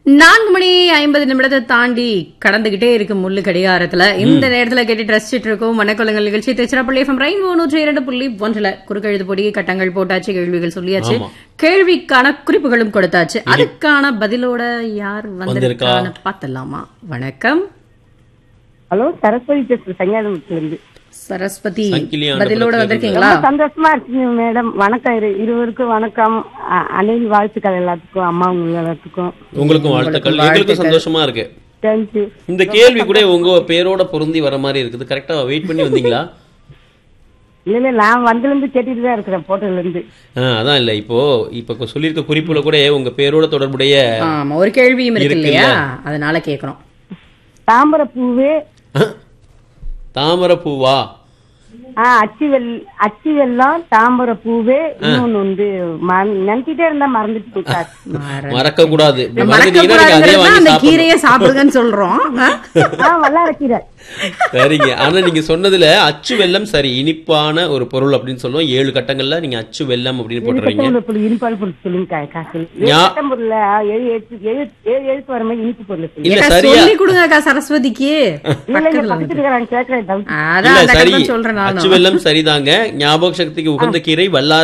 நான்கு மணி ஐம்பது நிமிடத்தை தாண்டி கடந்துகிட்டே இருக்கு முள்ளு கடிகாரத்துல இந்த நேரத்துல கேட்டு ரசிச்சிட்டு இருக்கோம் வணக்கொலங்கள் நிகழ்ச்சி திருச்சிராப்பள்ளி எஃப்எம் ரெயின்போ நூற்றி இரண்டு புள்ளி ஒன்றுல குறுக்கெழுது பொடி கட்டங்கள் போட்டாச்சு கேள்விகள் சொல்லியாச்சு ஆமா. கேள்விக்கான குறிப்புகளும் கொடுத்தாச்சு அதுக்கான பதிலோட யார் வந்திருக்கா? வந்திருக்கான்னு பார்த்தலாமா வணக்கம் ஹலோ சரஸ்வதி பேசுறேன் சங்கியாதத்துல இருந்து சரஸ்வதி சங்கிலியாண்ட பதிலோட படத்துல வந்திருக்கீங்களா ரொம்ப சந்தோஷமா இருக்கு மேடம் வணக்கம் இரு- இருவருக்கும் வணக்கம் அ- அனைத்து வாழ்த்துக்கள் எல்லாத்துக்கும் அம்மா உங்க எல்லாத்துக்கும் உங்களுக்கும் வாழ்த்துக்கள் எங்களுக்கும் சந்தோஷமா இருக்கு தேங்க்யூ இந்த கேள்வி கூட உங்க பேரோட பொருந்தி வர மாதிரி இருக்குது கரெக்டா வெயிட் பண்ணி வந்தீங்களா இல்ல இல்ல நான் வந்ததுல இருந்து கேட்டுட்டு தான் இருக்கிறேன் போட்டோல இருந்து ஆ, அதான் இல்ல இப்போ இப்ப சொல்லியிருக்க குறிப்புல கூட உங்க பேரோட தொடர்புடைய ஆமா ஒரு கேள்வியும் இருக்கு இருக்குல்ல? இல்லையா அதனால கேக்குறோம் தாமரை பூவே தாமரை பூவா ஆ அச்சி வெல் அச்சி வெல்லம் தாமரை பூவே இன்னொன்னு வந்து மறந்து- நினைச்சிட்டே இருந்தா மறந்துட்டு போயிட்டா மறக்க கூடாது இப்படி மறக்க மறந்துட்டீங்கன்னா நீங்க அதே கூடாதுங்கிறது வாங்கி அந்த சாப்பிடணும் கீரையை சாப்பிடுங்கன்னு சொல்றோம் ஆ? ஆ வல்லாரக்கீரை சரிங்க ஆனா நீங்க சொன்னதுல அச்சு வெல்லம் சரி இனிப்பான ஒரு பொருள் அப்படின்னு சொல்லுவோம் ஏழு கட்டங்கள்ல நீங்க அச்சு வெல்லம் அப்படின்னு போட்டுறீங்க கட்டம் பொருள் இனிப்பால் பொருள் சொல்லுங்க கா- காசு ஞா- கட்டம் பொருள் ஏழு எழுத்து ஏழு ஏழு எழுத்து வர மாதிரி இனிப்பு பொருள் சொல்லுங்க இல்ல ஏக்கா, சரியா சொல்லி கொடுங்க அக்கா சரஸ்வதிக்கு இல்ல இங்க பக்கத்துல இருக்கிறாங்க கேட்கறேன் doubt. அதான் இல்ல அந்த சரி கட்டம் சொல்றேன் நானும் அச்சு வெல்லம் சரிதாங்க ஞாபக சக்திக்கு உகந்த கீரை வல்லார